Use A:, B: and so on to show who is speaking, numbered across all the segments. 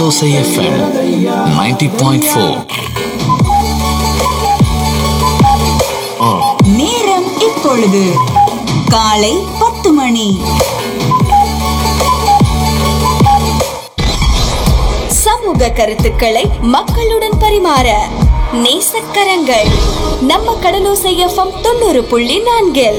A: கடலோசை FM 90.4
B: நேரம் இப்பொழுது காலை பத்து மணி சமூக கருத்துக்களை மக்களுடன் பரிமாற நேசக்கரங்கள் நம்ம கடலோசை எஃப்எம் தொண்ணூறு புள்ளி நான்கில்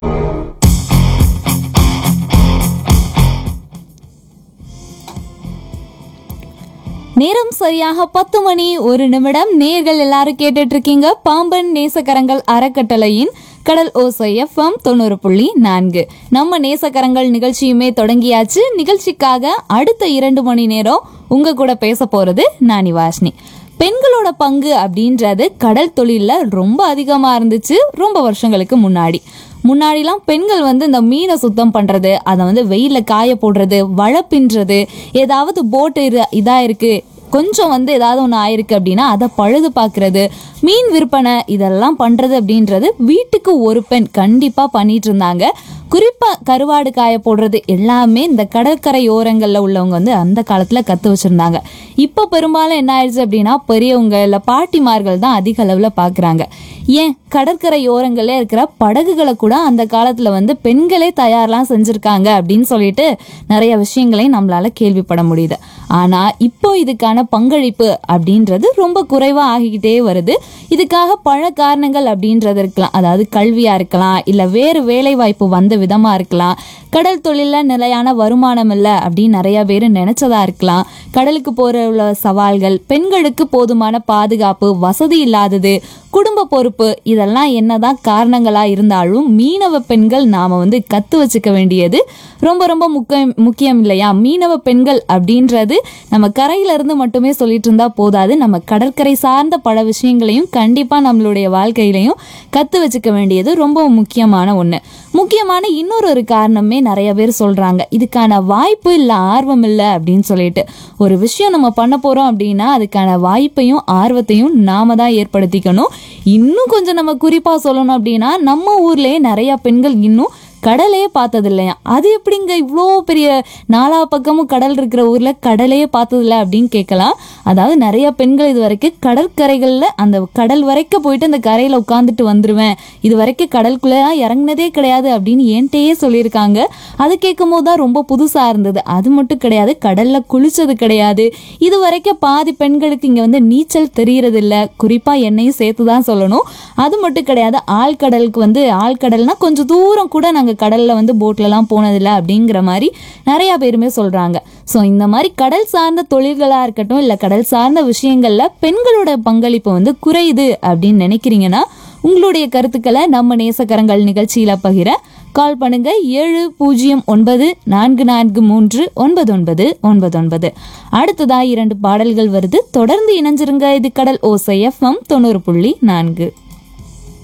C: நேரம் சரியாக பத்து மணி ஒரு நிமிடம் நேர்கள் எல்லாரும் கேட்டுட்டு இருக்கீங்க பாம்பன் நேசக்கரங்கள் அறக்கட்டளையின் கடல் ஓசை எஃப்எம் தொண்ணூறு புள்ளி நான்கு நம்ம நேசக்கரங்கள் நிகழ்ச்சியுமே தொடங்கியாச்சு நிகழ்ச்சிக்காக அடுத்த இரண்டு மணி நேரம் உங்க கூட பேச போறது நானி வாஷ்னி பெண்களோட பங்கு அப்படின்றது கடல் தொழில்ல ரொம்ப அதிகமா இருந்துச்சு ரொம்ப வருஷங்களுக்கு முன்னாடி முன்னாடிலாம் பெண்கள் வந்து இந்த மீனை சுத்தம் பண்றது அதை வந்து வெயில்ல காய போடுறது வலை பின்றது ஏதாவது போட்டு இதா இருக்கு கொஞ்சம் வந்து ஏதாவது ஒன்று ஆயிருக்கு அப்படின்னா அதை பழுது பார்க்கறது மீன் விற்பனை இதெல்லாம் பண்றது அப்படின்றது வீட்டுக்கு ஒரு பெண் கண்டிப்பா பண்ணிட்டு இருந்தாங்க குறிப்பா கருவாடு காய போடுறது எல்லாமே இந்த கடற்கரை ஓரங்கள்ல உள்ளவங்க வந்து அந்த காலத்துல கத்து வச்சிருந்தாங்க இப்போ பெரும்பாலும் என்ன ஆயிடுச்சு அப்படின்னா பெரியவங்க இல்ல பாட்டிமார்கள் தான் அதிக அளவுல பாக்குறாங்க ஏன் கடற்கரை ஓரங்கள்ல இருக்கிற படகுகளை கூட அந்த காலத்துல வந்து பெண்களே தயார்லாம் செஞ்சிருக்காங்க அப்படின்னு சொல்லிட்டு நிறைய விஷயங்களையும் நம்மளால கேள்விப்பட முடியுது ஆனா இப்போ இதுக்கான பங்களிப்பு அப்படின்றது ரொம்ப குறைவா ஆகிக்கிட்டே வருது இதுக்காக பல காரணங்கள் அப்படின்றது இருக்கலாம் அதாவது கல்வியா இருக்கலாம் இல்ல வேறு வேலை வாய்ப்பு வந்த விதமா இருக்கலாம் கடல் தொழில நிலையான வருமானம் இல்லை அப்படின்னு நிறைய பேர் நினைச்சதா இருக்கலாம் கடலுக்கு போற உள்ள சவால்கள் பெண்களுக்கு போதுமான பாதுகாப்பு வசதி இல்லாதது குடும்ப பொறுப்பு இதெல்லாம் என்னதான் காரணங்களா இருந்தாலும் மீனவ பெண்கள் நாம வந்து கத்து வச்சுக்க வேண்டியது ரொம்ப ரொம்ப முக்கியம் முக்கியம் இல்லையா மீனவ பெண்கள் அப்படின்றது நம்ம கரையில இருந்து மட்டுமே சொல்லிட்டு இருந்தா போதாது நம்ம கடற்கரை சார்ந்த பல விஷயங்களையும் கண்டிப்பா நம்மளுடைய வாழ்க்கையிலையும் கத்து வச்சுக்க வேண்டியது ரொம்ப முக்கியமான ஒண்ணு முக்கியமான இன்னொரு ஒரு காரணமே நிறைய பேர் சொல்றாங்க இதுக்கான வாய்ப்பு இல்ல ஆர்வம் இல்லை அப்படின்னு சொல்லிட்டு ஒரு விஷயம் நம்ம பண்ண போறோம் அப்படின்னா அதுக்கான வாய்ப்பையும் ஆர்வத்தையும் நாம தான் ஏற்படுத்திக்கணும் இன்னும் கொஞ்சம் நம்ம குறிப்பா சொல்லணும் அப்படின்னா நம்ம ஊர்லயே நிறைய பெண்கள் இன்னும் கடலையே பார்த்தது இல்லையா அது எப்படிங்க இவ்வளோ பெரிய நாலா பக்கமும் கடல் இருக்கிற ஊர்ல கடலையே பார்த்ததில்ல அப்படின்னு கேட்கலாம் அதாவது நிறைய பெண்கள் இது வரைக்கும் கடற்கரைகள்ல அந்த கடல் வரைக்கும் போயிட்டு அந்த கரையில உட்காந்துட்டு வந்துருவேன் இது வரைக்கும் கடலுக்குள்ள இறங்குனதே கிடையாது அப்படின்னு என்கிட்டயே சொல்லியிருக்காங்க அது கேட்கும் போது தான் ரொம்ப புதுசா இருந்தது அது மட்டும் கிடையாது கடல்ல குளிச்சது கிடையாது இது வரைக்கும் பாதி பெண்களுக்கு இங்க வந்து நீச்சல் தெரியறது இல்ல குறிப்பா என்னையும் சேர்த்து தான் சொல்லணும் அது மட்டும் கிடையாது ஆழ்கடலுக்கு வந்து ஆழ்கடல்னா கொஞ்சம் தூரம் கூட நாங்க கடல்ல வந்து போட்லலாம் போனதில்ல அப்படிங்கிற மாதிரி நிறைய பேருமே சொல்றாங்க ஸோ இந்த மாதிரி கடல் சார்ந்த தொழில்களா இருக்கட்டும் இல்ல கடல் சார்ந்த விஷயங்கள்ல பெண்களோட பங்களிப்பு வந்து குறையுது அப்படின்னு நினைக்கிறீங்கன்னா உங்களுடைய கருத்துக்களை நம்ம நேசக்கரங்கள் நிகழ்ச்சியில பகிர கால் பண்ணுங்க ஏழு பூஜ்ஜியம் ஒன்பது நான்கு நான்கு மூன்று ஒன்பது ஒன்பது ஒன்பது ஒன்பது அடுத்ததா இரண்டு பாடல்கள் வருது தொடர்ந்து இணைஞ்சிருங்க இது கடல் ஓசை எஃப்எம் தொண்ணூறு புள்ளி நான்கு